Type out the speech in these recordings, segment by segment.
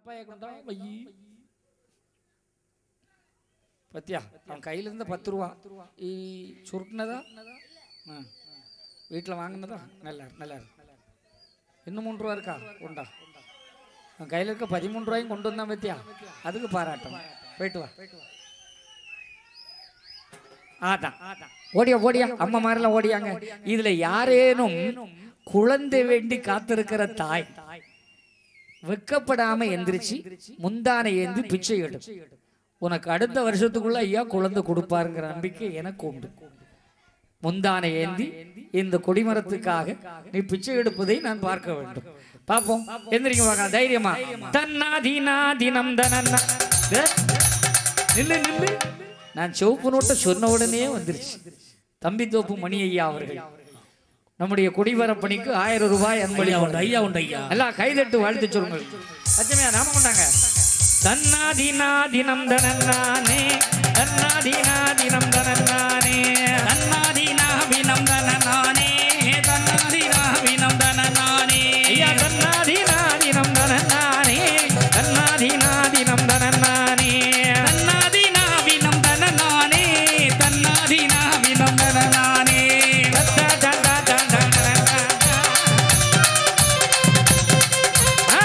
டப்பாயை கொண்டா வையி பத்தியா அவன் கையில இருந்த பத்து ரூபா ஈ சுருட்டினதா ஆ வீட்டில் வாங்கினதா நல்லா இருக்கு, நல்லா இருக்கு. இன்னும் மூணு ரூபா இருக்கா உண்டா அவன் கையில் இருக்க பதிமூணு ரூபாயும் கொண்டு வந்தான் பத்தியா அதுக்கு பாராட்டம் போயிட்டு வா அதான் ஓடியா ஓடியா அம்மா மாதிரிலாம் ஓடியாங்க இதுல யாரேனும் குழந்தை வேண்டி காத்திருக்கிற தாய் வெக்கப்படாம எந்திரிச்சு முந்தானை ஏந்தி பிச்சை எடு உனக்கு அடுத்த வருஷத்துக்குள்ள ஐயா குழந்தை கொடுப்பாருங்கிற நம்பிக்கை எனக்கு உண்டு முந்தானை ஏந்தி இந்த கொடிமரத்துக்காக நீ பிச்சை எடுப்பதை நான் பார்க்க வேண்டும் பாப்போம் எந்திரிங்க பார்க்கலாம் தைரியமா தன்னா தீனா தினம் தனன்னா டே, நில்லு நில்லு நான் சிவப்பு நோட்டை சொன்ன உடனே வந்துருச்சு தம்பி தோப்பு மணி ஐயா அவர்கள் நம்முடைய குடிவர பணிக்கு ஆயிரம் ரூபாய் அன்பளி ஐயா உண்டு ஐயா உண்டு ஐயா எல்லாம் கைதட்டு வாழ்த்து சொல்லுங்கள் லட்சுமியா நாம கொண்டாங்க தன்னாதினா தினம் தனன்னானே தன்னாதினா தினம் தனன்னானே தன்னாதினா வினம் தனநானே தன்னாதினா வினம் தனநானே ஐயா தன்னாதினா தினம் தனநானே தன்னாதினா தினம் தனநானே தன்னாதினா வினம் தனநானே தன்னாதினா வினம் தனநானே தத்தா தத்தா தத்தா தத்தா. ஆ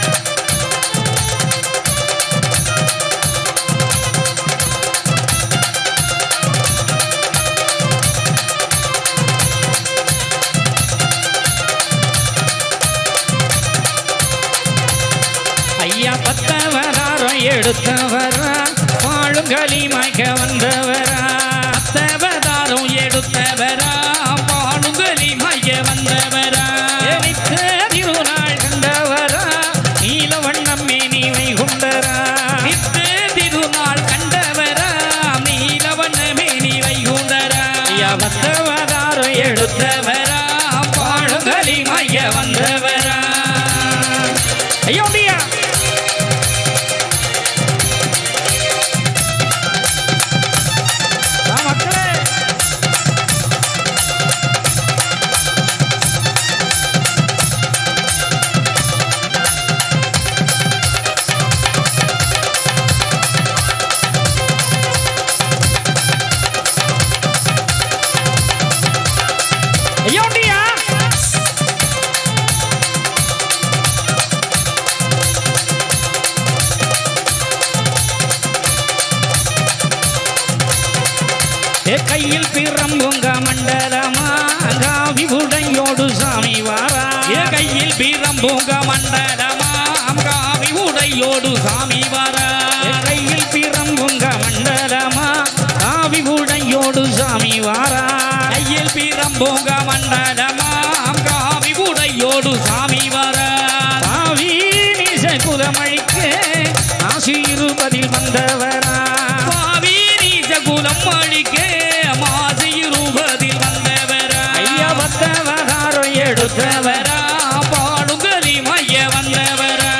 ஐயா பத்தவராரோ எடுத்தவரா பாழுங்களி மயக்க வந்தவரா பத்தவதாரம் எடுத்தவரா பாழுங்களி மயக்க வந்தவரா எரித்த திருநாள் கண்டவரா நீல வண்ணம் மேனிவை கொண்டரா நித்த திருநாள் கண்டவரா நீல வண்ண மேனிவை கொண்டரா ஐயா பத்தவதாரம் எடுத்தவரா பாழுங்களி மயக்க வந்தவரா ஐயோ ஐயா வா மக்களே ஐயோ ஐயா ஏ கையில் பிரம்புங்க மண்டலமா காவி உடையோடு சாமி வாரா ஏ கையில் பிரம்புங்க மண்டலமா காவி உடையோடு சாமி வாரா ஏ கையில் பிரம்புங்க மண்டலமா காவி உடையோடு சாமி வாரா கையில் பிரம்புங்க மண்டலமா காவி உடையோடு சாமி வாரா பாவி நீச குலமழிக்க ஆசி இருபதில் வந்தவரா பாவி நீச குலம் அழிக்க மாசி இருபதில் வந்தவரா ஐயா வந்தவராரோ எடுத்தவரா பாடுகலி மைய வந்தவரா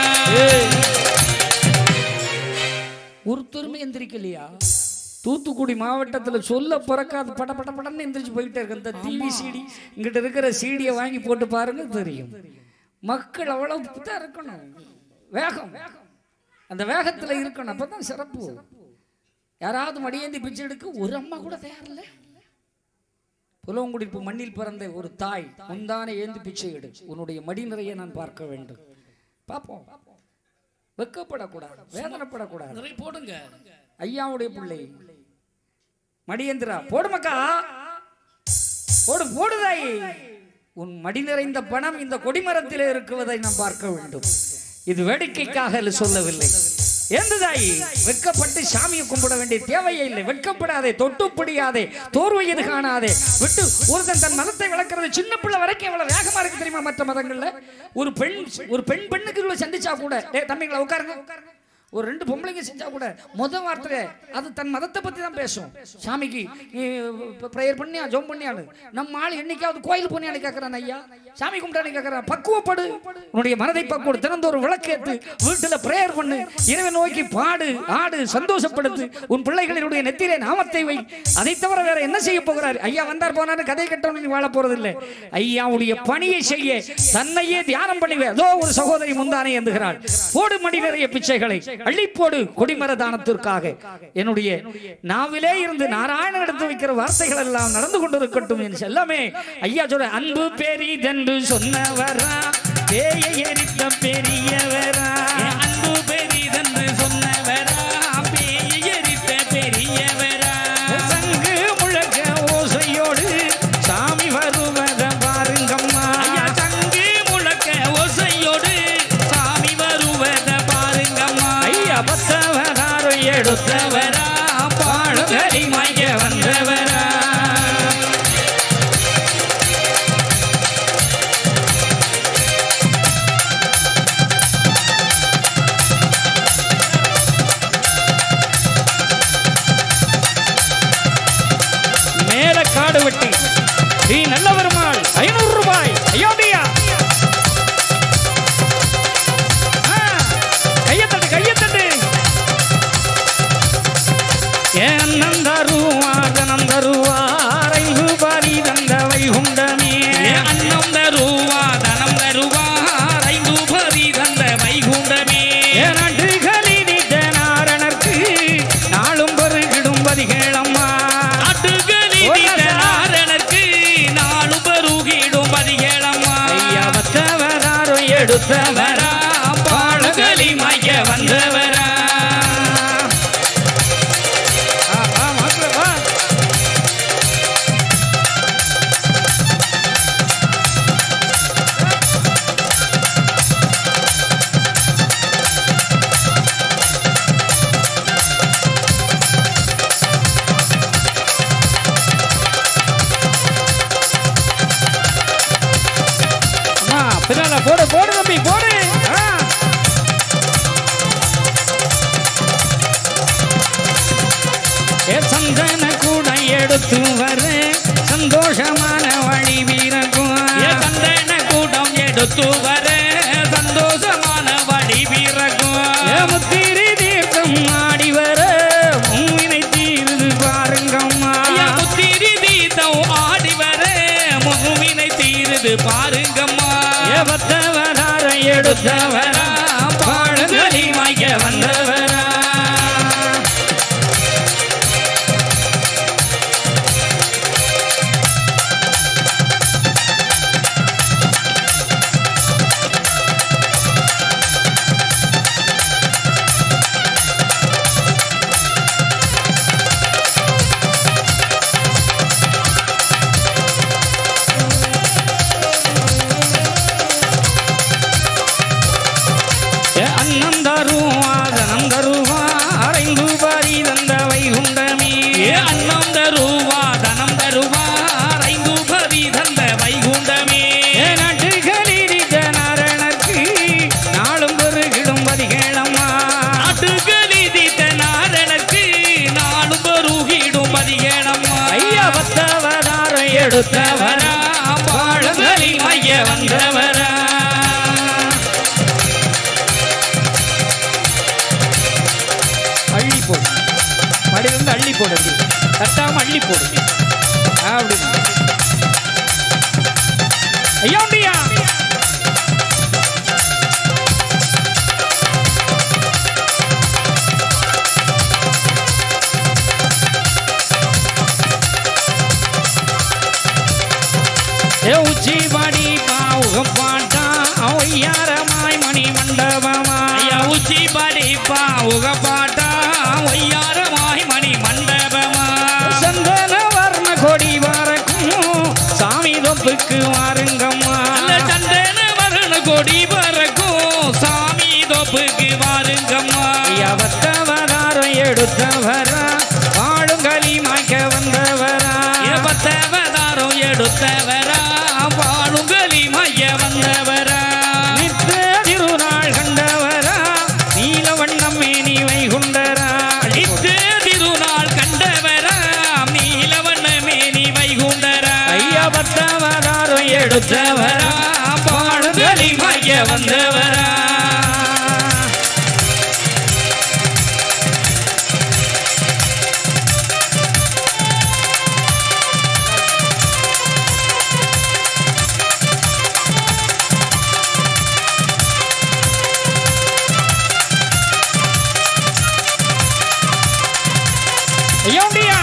ஒருத்தருமே எந்திரிக்கலையா தூத்துக்குடி மாவட்டத்துல சொல்ல பிறக்காத பட பட படன்னு எந்திரிச்சு போயிட்டே இருக்கு இந்த டிவி சிடி இங்கிட்ட இருக்கிற சீடியை வாங்கி போட்டு பாருங்க தெரியும் மக்கள் அவ்வளவு தான் இருக்கணும் வேகம் அந்த வேகத்துல இருக்கணும் அப்பதான் சிறப்பு யாராவது மடியேந்தி பிச்சை எடுக்க ஒரு அம்மா கூட தயார் இல்லை புலவங்குடிப்பு மண்ணில் பிறந்த ஒரு தாய் முந்தானை ஏந்தி பிச்சை எடு உன்னுடைய மடி நிறைய நான் பார்க்க வேண்டும் பார்ப்போம் வெக்கப்படக்கூடாது வேதனைப்படக்கூடாது நிறைய போடுங்க ஐயாவுடைய பிள்ளை மடியந்திரா போடு மக்கா போடு போடுதாய் உன் மடி நிறைந்த பணம் இந்த கொடிமரத்திலே இருக்குவதை நாம் பார்க்க வேண்டும் இது வேடிக்கைக்காக சொல்லவில்லை ஏந்துதாய் வெட்கப்பட்டு சாமியை கும்பிட வேண்டிய தேவையே இல்லை வெட்கப்படாதே தொட்டு பிடியாதே தோர்வையது காணாதே விட்டு ஒருத்தன் தன் மதத்தை வளர்க்கறது சின்ன பிள்ளை வரைக்கும் எவ்வளவு வேகமா இருக்கு தெரியுமா மற்ற மதங்கள்ல ஒரு பெண் ஒரு பெண் பெண்ணுக்கு இவ்வளவு சந்திச்சா கூட டேய் தம்பிங்களா உட்காருங்க ஒரு ரெண்டு பொம்பளைங்க செஞ்சா கூட முத வார்த்தை அது தன் மதத்தை பத்தி தான் பேசும் சாமிக்கு ப்ரேயர் பண்ணியா ஜோம் பண்ணியான்னு நம்ம ஆள் என்னைக்காவது கோயில் போனியான்னு கேட்கறான் ஐயா சாமி கும்பிட்டான்னு கேட்கறான் பக்குவப்படு உன்னுடைய மனதை பக்குவம் திறந்தோறு விளக்கேத்து வீட்டுல ப்ரேயர் பண்ணு இறைவன் நோக்கி பாடு ஆடு சந்தோஷப்படுத்து உன் பிள்ளைகளினுடைய நெத்திலே நாமத்தை வை அதை தவிர வேற என்ன செய்ய போகிறார் ஐயா வந்தார் போனாரு கதை கட்டணும் நீ வாழ போறது இல்லை ஐயாவுடைய பணியை செய்ய தன்னையே தியானம் பண்ணி அதோ ஒரு சகோதரி முந்தானை எந்துகிறாள் போடு மடி நிறைய பிச்சைகளை அள்ளி போடு கொடிமர தானத்திற்காக என்னுடைய நாவிலே இருந்து நாராயணன் எடுத்து வைக்கிற வார்த்தைகள் எல்லாம் நடந்து கொண்டிருக்கட்டும் என்று எல்லாமே ஐயா சொல்ற அன்பு பெரிதென்று சொன்னவரா பேயை எரித்த பெரியவரா அன்பு பெரிதென்று சொன்னவரா பேயை எரித்த பெரியவரா சங்கு முழக்க ஓசையோடு சாமி வருவத பாருங்கம்மா ஐயா தங்கு முழக்க ஓசையோடு சாமி வருவத பாருங்கம்மா ஐயா பத்தவதாரம் எடுத்தவரா பாடுகரி மைய வந்தவரா மேல காடு வெட்டி நீ நல்ல வருமாள் ஐநூறு ரூபாய் ஐயோடியா கையத்தட்டு கையத்தட்டு ஏன்னம் தருவார் தனம் தருவார் ஐந்து பாரி தந்த வைகுண்டமே ஏ அன்னம் தருவா தனம் தருவார் ஐந்து பதி தந்த வைகுண்டமே நாட்டுகளினிட்ட நாரணர்க்கு நாளும் பெருகிடும் பதிகேளம்மா நாட்டுகளில் நாரணருக்கு நாலு பருகிடும் பதிகேளம்மா ஐயா மற்றவராரும் எடுத்தவரா பாடுகளி மைய வந்தவரா ஆ, மாத்திரமா அம்மா பின்னால போடு போடு தம்பி போடு ஆ. ஏ சந்தன கூட எடுத்து வர சந்தோஷமான வழி வீரக்கும் ஏ சந்தன கூட்டம் எடுத்து வர சந்தோஷமான வழி பிறக்கும் ஏ முத்திரி தீர்த்தம் ஆடி வர முன்வினை தீருது பாருங்கம்மா ஐயா முத்திரி தீர்த்தம் ஆடி வர முகுவினை தீருது பாருங்கம்மா ஏ பத்தவதார எடுத்தவரா பாடுகளி மைய வந்தவரா ஏ அன்னம் தருவார் தனம் தருவார் ஐந்து பாரி தந்த வைகுண்டமே ஏ அன்னம் தருவா தனம் தருவா ஐந்து பதி தந்த வைகுண்டமே ஏ நாட்டுகளில் நாரணர்க்கு நாளும் பெருகிடும் பதிகேளம்மா நாட்டுகளி தீத்த நாரணக்கு நாலு பருகிடும் பதிகேளம்மா ஐயா பத்தவதாரம் எடுத்தவரா பாடுகளி மைய வந்தவரா அள்ளி போடு மடியிலிருந்து அள்ளி போடு அப்படி. தட்டாம அள்ளி போடு அப்படி ஐயா உண்டியா ஏ உச்சி பாடி பாவுகம் பாட்டா ஒய்யாரமாய் மணி மண்டபமா ஐயா உச்சி படிப்பா உக பாட்டா ஒய்யாரமாய் மணி மண்டபமா சந்தன வர்ண கொடி வரக்கும் சாமி தொப்புக்கு வாருங்கம்மா நல்ல சந்தன மரண கொடி பறக்கும் சாமி தோப்புக்கு வாருங்கம்மா அவத்தவதாரம் எடுத்தவரா வாழுங்களி மாய்க்க வந்தவரா பத்தவதாரம் எடுத்தவரா வாழுங்களி மைய வந்தவரா நித்த திருநாள் கண்டவரா நீல வண்ணம் மேனி கொடுத்தவரா பாடுதலி மாய வந்தவரா ஐயோண்டியா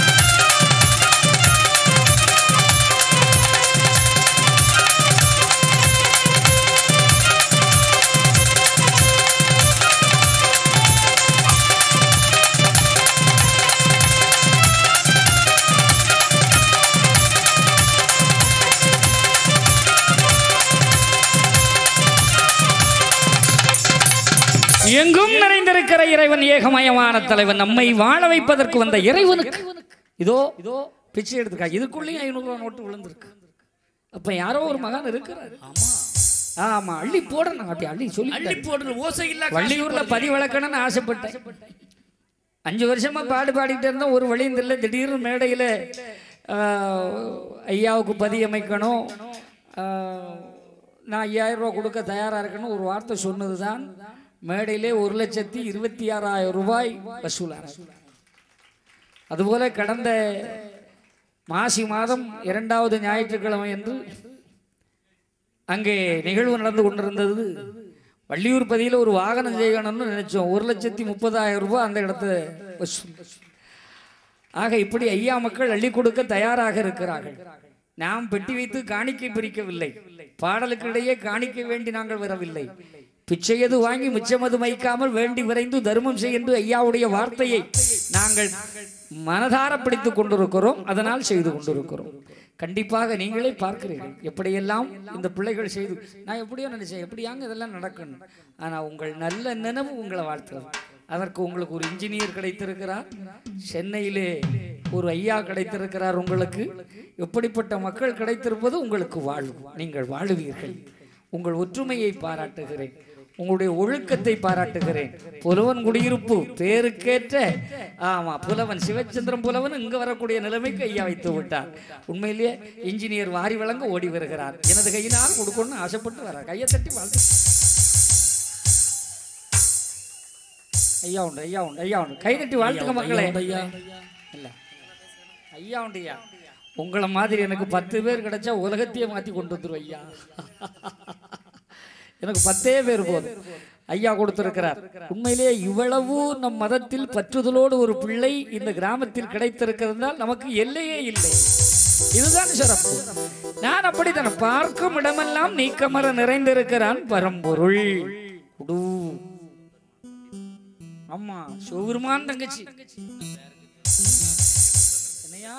எங்கும் நிறைந்திருக்கிற இறைவன் ஏகமயமான தலைவன் நம்மை வாழ வைப்பதற்கு வந்த இறைவனுக்கு இதோ இதோ பிச்சை எடுத்துக்கா இதுக்குள்ளேயும் ஐநூறு ரூபா நோட்டு விழுந்திருக்கு அப்ப யாரோ ஒரு மகான் இருக்கிறார் ஆமா ஆமா அள்ளி போடணும் அப்படி அள்ளி சொல்லி அள்ளி போடுற ஓசை இல்ல வள்ளியூர்ல பதி வளர்க்கணும்னு ஆசைப்பட்டேன் அஞ்சு வருஷமா பாடு பாடிட்டு இருந்தோம் ஒரு வழியும் தெரியல திடீர்னு மேடையில ஆஹ், ஐயாவுக்கு பதி அமைக்கணும் ஆஹ், நான் ஐயாயிரம் ரூபா கொடுக்க தயாரா இருக்கணும் ஒரு வார்த்தை சொன்னதுதான் மேடையிலே ஒரு லட்சத்தி இருபத்தி ஆறாயிரம் ரூபாய் வசூலான அதுபோல கடந்த மாசி மாதம் இரண்டாவது ஞாயிற்றுக்கிழமை என்று அங்கே நிகழ்வு நடந்து கொண்டிருந்தது வள்ளியூர் பதியில் ஒரு வாகனம் செய்யணும்னு நினைச்சோம் ஒரு லட்சத்தி முப்பதாயிரம் ரூபாய் அந்த இடத்துல வசூல். ஆக இப்படி ஐயா மக்கள் அள்ளி கொடுக்க தயாராக இருக்கிறார்கள் நாம் பெட்டி வைத்து காணிக்கை பிரிக்கவில்லை பாடலுக்கு இடையே காணிக்கை வேண்டி நாங்கள் வரவில்லை பிச்சையது வாங்கி மிச்சமது மைக்காமல் வேண்டி விரைந்து தர்மம் செய்கின்ற ஐயாவுடைய வார்த்தையை நாங்கள் மனதார பிடித்துக் கொண்டிருக்கிறோம் அதனால் செய்து கொண்டிருக்கிறோம் கண்டிப்பாக நீங்களே பார்க்கிறீர்கள் எப்படியெல்லாம் இந்த பிள்ளைகள் செய்து நான் எப்படியோ நினைச்சேன் எப்படியாங்க இதெல்லாம் நடக்கணும் ஆனா உங்கள் நல்ல நினைவு உங்களை வாழ்த்துறது அதற்கு உங்களுக்கு ஒரு இன்ஜினியர் கிடைத்திருக்கிறார் சென்னையிலே ஒரு ஐயா கிடைத்திருக்கிறார் உங்களுக்கு எப்படிப்பட்ட மக்கள் கிடைத்திருப்பது உங்களுக்கு வாழ்வு நீங்கள் வாழுவீர்கள் உங்கள் ஒற்றுமையை பாராட்டுகிறேன் உங்களுடைய ஒழுக்கத்தை பாராட்டுகிறேன் புலவன் குடியிருப்பு பேருக்கேற்ற ஆமா புலவன் சிவச்சந்திரன் புலவன் இங்க வரக்கூடிய நிலைமைக்கு ஐயா வைத்து விட்டார் உண்மையிலேயே இன்ஜினியர் வாரி வழங்க ஓடி வருகிறார் எனது கையினால் கொடுக்கணும்னு ஆசைப்பட்டு வர கையை தட்டி வாழ்த்து ஐயா உண்டு ஐயா உண்டு ஐயா உண்டு கை தட்டி வாழ்த்துக்க மக்களே ஐயா இல்ல ஐயா உண்டு ஐயா உங்களை மாதிரி எனக்கு பத்து பேர் கிடைச்சா உலகத்தையே மாத்தி கொண்டு வந்துரும் ஐயா எனக்கு பத்தே பேர் போதும் ஐயா கொடுத்திருக்கிறார் உண்மையிலேயே இவ்வளவு நம் மதத்தில் பற்றுதலோடு ஒரு பிள்ளை இந்த கிராமத்தில் கிடைத்திருக்கிறதால் நமக்கு எல்லையே இல்லை இதுதான் சிறப்பு நான் அப்படித்தான் பார்க்கும் இடமெல்லாம் நீக்கமர நிறைந்திருக்கிறான் பரம்பொருள் குடு ஆமா சிவபெருமான் தங்கச்சி என்னையா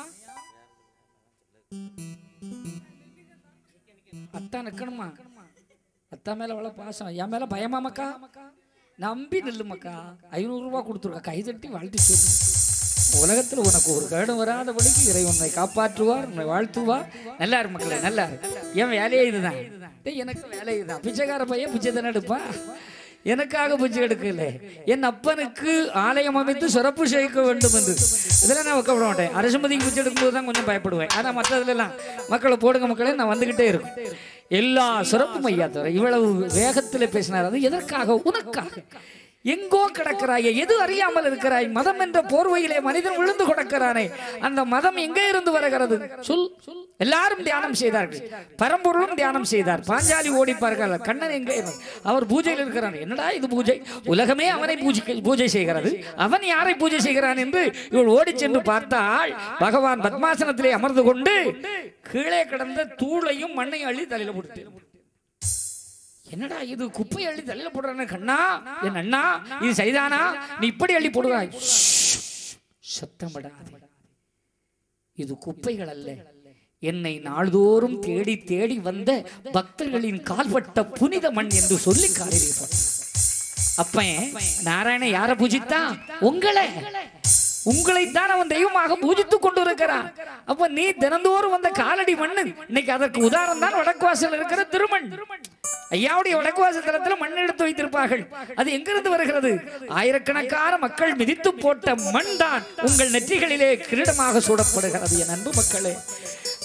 அத்தா நிக்கணுமா அத்தா மேல அவ்வளவு பாசம் என் மேல பயமா மக்கா நம்பி நில்லு மக்கா ஐநூறு ரூபாய் கொடுத்துருக்கா கை தட்டி வாழ்த்து சொல்லு உலகத்துல உனக்கு ஒரு கேடும் வராதபடிக்கு இறை உன்னை காப்பாற்றுவார் உன்னை வாழ்த்துவார் நல்லா இரு மக்களே நல்லா இரு என் வேலையே இதுதான் டேய், எனக்கு வேலை இதுதான் பிச்சைக்கார பையன் பிச்சை தானே எடுப்பா எனக்காக பிச்சை எடுக்கல என் அப்பனுக்கு ஆலயம் அமைத்து சிறப்பு சேர்க்க வேண்டும் என்று இதெல்லாம் நான் வைக்கப்பட மாட்டேன் அரசுமதிக்கு பிச்சை எடுக்கும்போது தான் கொஞ்சம் பயப்படுவேன் ஆனா மற்றதுல எல்லாம் மக்களை போடுங்க மக்களே நான் வந்துகிட்டே இருக்கும் எல்லா சிறப்பும் ஐயா தவிர இவ்வளவு வேகத்தில் பேசினார் அது எதற்காக உனக்காக எங்கோ கிடக்கிறாயே எது அறியாமல் இருக்கிறாய் மதம் என்ற போர்வையிலே மனிதன் விழுந்து கிடக்கிறானே அந்த மதம் எங்கே இருந்து வருகிறது சொல் சொல் எல்லாரும் தியானம் செய்தார்கள் பரம்பொருளும் தியானம் செய்தார் பாஞ்சாலி ஓடிப்பார்கள் கண்ணன் எங்கே இருந்தான்? அவர் பூஜையில் இருக்கிறான் என்னடா இது பூஜை உலகமே அவனை பூஜை பூஜை செய்கிறது அவன் யாரை பூஜை செய்கிறான் என்று இவள் ஓடிச் சென்று பார்த்தால் பகவான் பத்மாசனத்திலே அமர்ந்து கொண்டு கீழே கிடந்த தூளையும் மண்ணையும் அள்ளி தலையில போட்டு என்னடா இது குப்பை அள்ளி தலையில போடுறானே கண்ணா என் அண்ணா இது சரிதானா நீ இப்படி அள்ளி போடுவாய் சத்தமிடாதே இது குப்பைகள் அல்ல என்னை நாள்தோறும் தேடி தேடி வந்த பக்தர்களின் கால்பட்ட புனித மண் என்று சொல்லி காரியிருப்பார் அப்பன் நாராயண யார பூஜித்தா உங்களை உங்களைத்தான் அவன் தெய்வமாக பூஜித்துக் கொண்டு இருக்கிறான் அப்ப நீ தினந்தோறும் வந்த காலடி மண்ணு இன்னைக்கு அதற்கு உதாரணம் தான் வடக்கு வாசல் இருக்கிற திருமண் ஐயாவுடைய வடக்கு வாசல் தளத்துல மண் எடுத்து வைத்திருப்பார்கள் அது எங்கிருந்து வருகிறது ஆயிரக்கணக்கான மக்கள் மிதித்து போட்ட மண் தான் உங்கள் நெற்றிகளிலே கிரீடமாக சூடப்படுகிறது என் அன்பு மக்களே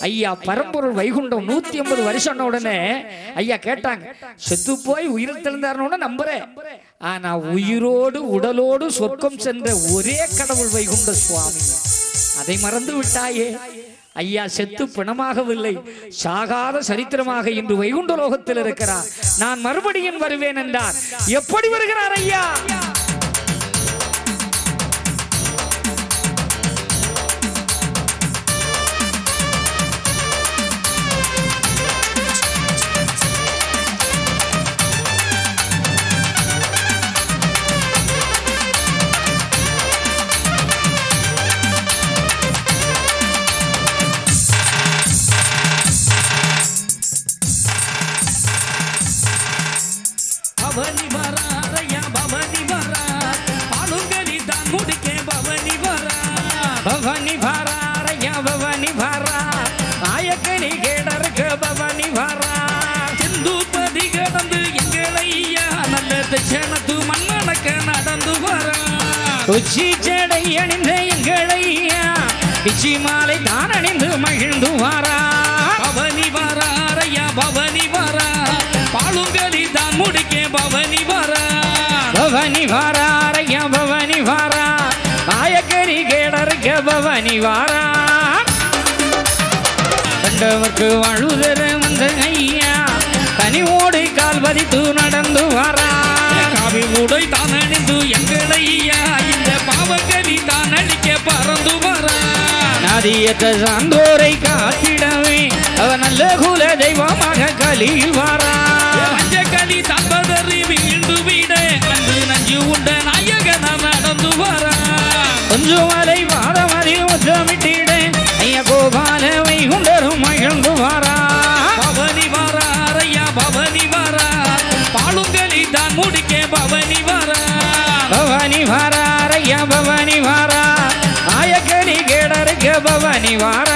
ஐயா பரம்பொருள் வைகுண்டம் நூத்தி ஐம்பது வருஷம் உடனே ஐயா கேட்டாங்க செத்து போய் உயிர் தெளிந்தாருன்னு நம்புறேன் ஆனா உயிரோடு உடலோடு சொர்க்கம் சென்ற ஒரே கடவுள் வைகுண்ட சுவாமி அதை மறந்து விட்டாயே ஐயா செத்து பிணமாகவில்லை சாகாத சரித்திரமாக இன்று வைகுண்ட லோகத்தில் இருக்கிறார் நான் மறுபடியும் வருவேன் என்றார் எப்படி வருகிறார் ஐயா பவனி வராரையா பவனி வரா பாலுங்கலி தான் முடிக்க பவனி வரா பவானி பாராரையா பவானி பாரா நாயக்கனி கேடருக்கு பவானி பாரா சிந்துபதி கடந்து எங்களையா நல்ல தட்சணத்து மண்ணடக்க நடந்து வரா உச்சி ஜடை அணிந்த எங்களையா பிச்சி மாலை தான் அணிந்து மகிழ்ந்து வாரா பவனி வராரையா பவனி வரா பாலுங்கலி தான் முடிக்க பவனி வரா பவானி வாராரையா பவானி வாரா நாயக்கனி கேடருக்கு பவானி வாரா கண்டவர்க்கு வாழ்வுதர வந்த ஐயா கனிவோடு கால் பதித்து நடந்து வாரா காவி உடை தான் அணிந்து எங்களையா இந்த பாவக்கலி தான் அழிக்க பறந்து வரா நதியத்த சான்றோரை காத்திடவே அவன் நல்ல குல தெய்வமாக கலியில் வாரா மஞ்சக்கலி தம்பதறி வீண்டு விட அன்று நஞ்சு உண்ட நாயகன நடந்து வரா கொஞ்சம் மலை பாதமதில் முத்தமிட்டிட ஐயா கோபால வைகுண்டரும் மகிழ்ந்து வாரா பவனி வரா அரையா பவனி வரா பாலுங்கலி தான் முடிக்க பவனி வரா பவானி வாரா ஐயா பவானி வாரா நாயக்கனி கேடருக்க பவானி வாரா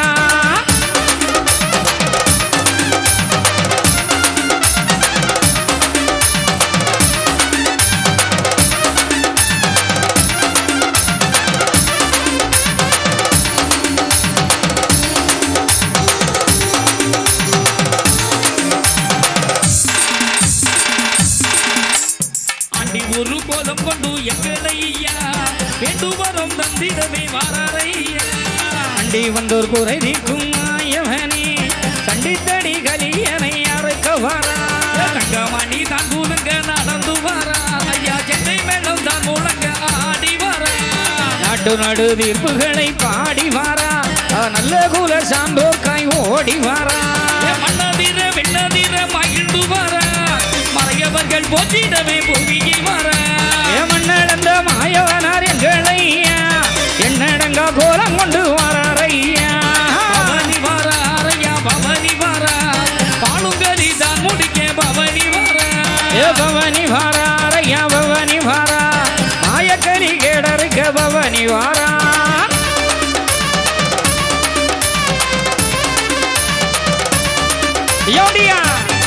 அண்டி ஒரு கோலம் கொண்டு எங்களையா வேண்டு வரும் தந்திடமே வாரையா அண்டி வந்தோர் குறை நீக்கும் மாயவனே கண்டித்தடி கலியனை அறுக்க வாரா தங்கமணி தான் கூலுங்க நடந்து வரா ஐயா சென்னை மேளம் தான் முழங்க ஆடி வரா நாட்டு நடு தீர்ப்புகளை பாடி வாரா அவன் நல்ல குல சான்றோர்க்காய் ஓடி வாரா மன்னதிர வெண்ணதிர மகிழ்ந்து வரா மறையவர்கள் போற்றிடவே புவியில் வரா ஏமன்னடந்த மாயவனார் எங்களையா என்னடங்க கோலம் கொண்டு வாரையா பவனி வரா அரையா பவனி வரா பாலுங்கலி தான் முடிக்க பவனி வரா ஏ பவனி வாரா ஐயா பவனி வாரா மாயக்கனி கேடருக்க பவனி வாரா யோடியா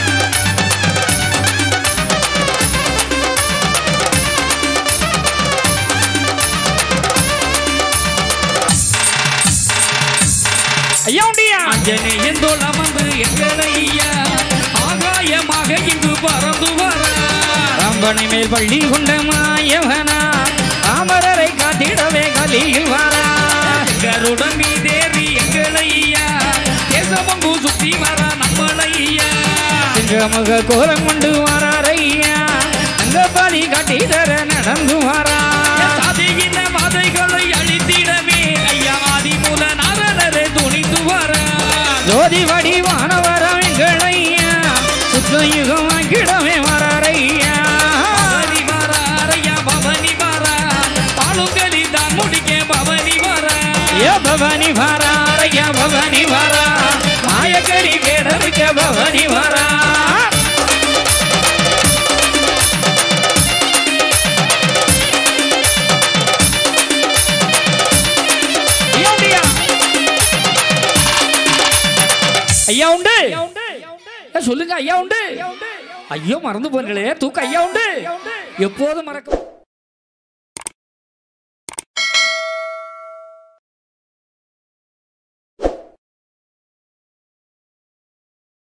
ஐயோண்டியா அஞ்சனேயன் தோளம் வந்து எங்களையா ஆகாயமாக இங்கு பறந்து வரா ரம்பனை மேல் பள்ளி கொண்ட மாயவனா தாமரரை காத்திடவே கலியில் வாரா கருடன் மீதேறி எங்களையா தேசமங்கு சுத்தி வரா நம்மளையா சிங்கமுக கோலம் கொண்டு வாரையா அங்க பாதி காட்டிதர நடந்து வாரா சாதியின வாதைகளை அழித்திடவே ஐயா ஆதிமூல நாரணரை துணிந்து வரா ஜோதி வடிவானவரம் எங்களையா சுத்த யுகம் கிடவே வாரையா பவனி வரா அரையா பவனி வரா பாலுங்கலி தான் முடிக்க பவனி வரா ஏ பவானி வாரா ஐயா பவானி வாரா மாயக்கரி கேடருக்க பவானி வாரா ஐயா ஐயா உண்டு ஏ, சொல்லுங்க ஐயா உண்டு ஐயோ மறந்து போனீங்களே தூக்க ஐயா உண்டு எப்போதும் மறக்க